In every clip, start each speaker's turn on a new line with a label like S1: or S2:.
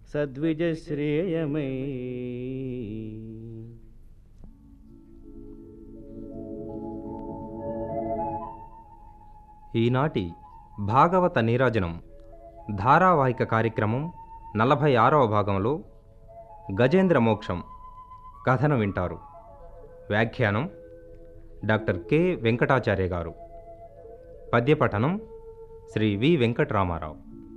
S1: సద్విజశ్రేయమై
S2: ఈనాటి భాగవత నీరాజనం ధారావాహిక కార్యక్రమం నలభై ఆరవ భాగంలో గజేంద్ర మోక్షం కథను వింటారు వ్యాఖ్యానం డాక్టర్ కె వెంకటాచార్య గారు పద్యపఠనం శ్రీ వి వెంకటరామారావు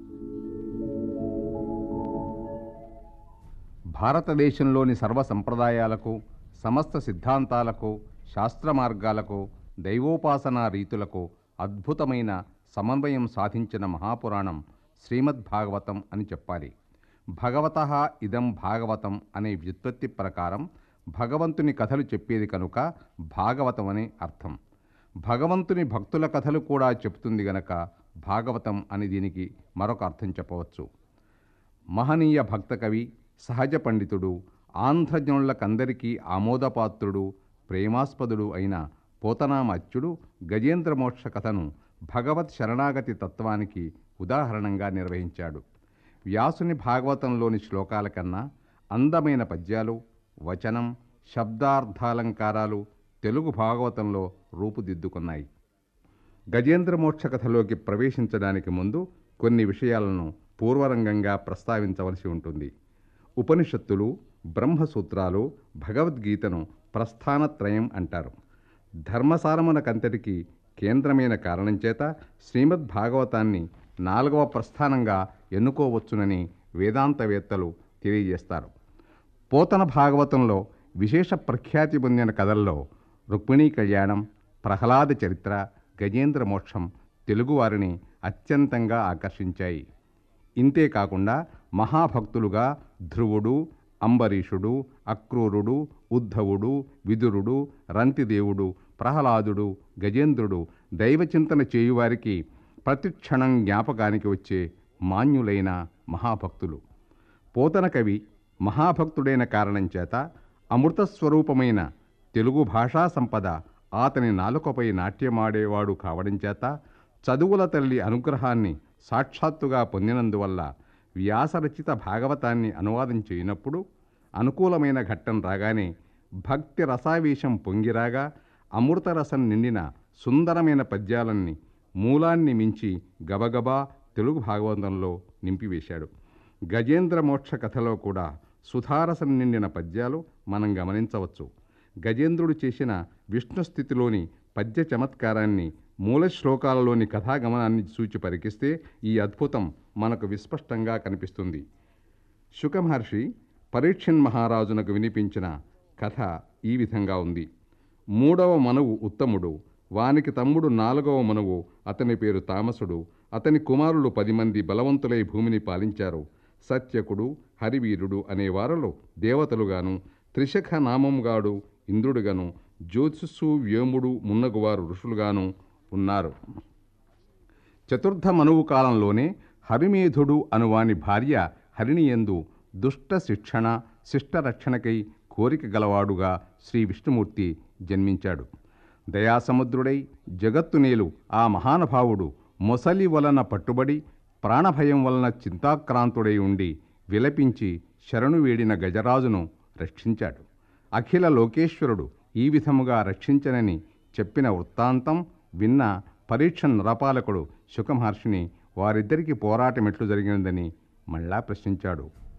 S3: భారతదేశంలోని సర్వ సంప్రదాయాలకు సమస్త సిద్ధాంతాలకు శాస్త్ర మార్గాలకు దైవోపాసనా రీతులకు అద్భుతమైన సమన్వయం సాధించిన మహాపురాణం శ్రీమద్భాగవతం అని చెప్పాలి భగవత ఇదం భాగవతం అనే వ్యుత్పత్తి ప్రకారం భగవంతుని కథలు చెప్పేది కనుక భాగవతం అనే అర్థం భగవంతుని భక్తుల కథలు కూడా చెప్తుంది గనక భాగవతం అని దీనికి మరొక అర్థం చెప్పవచ్చు మహనీయ భక్త కవి సహజ పండితుడు ఆంధ్రజనులకందరికీ ఆమోదపాత్రుడు ప్రేమాస్పదుడు అయిన పోతనామత్యుడు గజేంద్రమోక్ష కథను భగవత్ శరణాగతి తత్వానికి ఉదాహరణంగా నిర్వహించాడు వ్యాసుని భాగవతంలోని శ్లోకాల కన్నా అందమైన పద్యాలు వచనం శబ్దార్థాలంకారాలు తెలుగు భాగవతంలో రూపుదిద్దుకున్నాయి గజేంద్రమోక్ష కథలోకి ప్రవేశించడానికి ముందు కొన్ని విషయాలను పూర్వరంగంగా ప్రస్తావించవలసి ఉంటుంది ఉపనిషత్తులు బ్రహ్మసూత్రాలు భగవద్గీతను ప్రస్థానత్రయం అంటారు ధర్మసారమునకంతటికి కేంద్రమైన కారణం చేత శ్రీమద్ భాగవతాన్ని నాలుగవ ప్రస్థానంగా ఎన్నుకోవచ్చునని వేదాంతవేత్తలు తెలియజేస్తారు పోతన భాగవతంలో విశేష ప్రఖ్యాతి పొందిన కథల్లో రుక్మిణీ కళ్యాణం ప్రహ్లాద చరిత్ర గజేంద్ర మోక్షం తెలుగువారిని అత్యంతంగా ఆకర్షించాయి ఇంతే కాకుండా మహాభక్తులుగా ధ్రువుడు అంబరీషుడు అక్రూరుడు ఉద్ధవుడు విదురుడు రంతిదేవుడు ప్రహ్లాదుడు గజేంద్రుడు దైవచింతన చేయువారికి ప్రతిక్షణం జ్ఞాపకానికి వచ్చే మాన్యులైన మహాభక్తులు పోతన కవి మహాభక్తుడైన కారణం చేత అమృతస్వరూపమైన తెలుగు భాషా సంపద అతని నాలుకపై నాట్యమాడేవాడు కావడం చేత చదువుల తల్లి అనుగ్రహాన్ని సాక్షాత్తుగా పొందినందువల్ల వ్యాసరచిత భాగవతాన్ని అనువాదం చేయనప్పుడు అనుకూలమైన ఘట్టం రాగానే భక్తి రసావేశం పొంగిరాగా అమృతరసం నిండిన సుందరమైన పద్యాలన్నీ మూలాన్ని మించి గబగబా తెలుగు భాగవతంలో నింపివేశాడు గజేంద్ర మోక్ష కథలో కూడా సుధారసం నిండిన పద్యాలు మనం గమనించవచ్చు గజేంద్రుడు చేసిన విష్ణు స్థితిలోని పద్య చమత్కారాన్ని మూల శ్లోకాలలోని కథాగమనాన్ని సూచి పరికిస్తే ఈ అద్భుతం మనకు విస్పష్టంగా కనిపిస్తుంది శుకమహర్షి పరీక్షన్ మహారాజునకు వినిపించిన కథ ఈ విధంగా ఉంది మూడవ మనువు ఉత్తముడు వానికి తమ్ముడు నాలుగవ మనువు అతని పేరు తామసుడు అతని కుమారులు పది మంది బలవంతులై భూమిని పాలించారు సత్యకుడు హరివీరుడు అనే వారిలో దేవతలుగాను త్రిశఖ నామముగాడు ఇంద్రుడుగాను జ్యోతిస్సు వ్యోముడు మున్నగువారు ఋషులుగాను ఉన్నారు చతుర్థ మనువు కాలంలోనే హరిమేధుడు అనువాని భార్య హరిణియందు దుష్ట శిక్షణ శిష్టరక్షణకై కోరిక గలవాడుగా శ్రీ విష్ణుమూర్తి జన్మించాడు దయాసముద్రుడై జగత్తునేలు ఆ మహానుభావుడు మొసలి వలన పట్టుబడి ప్రాణభయం వలన చింతాక్రాంతుడై ఉండి విలపించి శరణు వేడిన గజరాజును రక్షించాడు అఖిల లోకేశ్వరుడు ఈ విధముగా రక్షించనని చెప్పిన వృత్తాంతం విన్న పరీక్ష నరపాలకుడు శుకమహర్షిని వారిద్దరికి పోరాటం ఎట్లు జరిగినదని మళ్ళా ప్రశ్నించాడు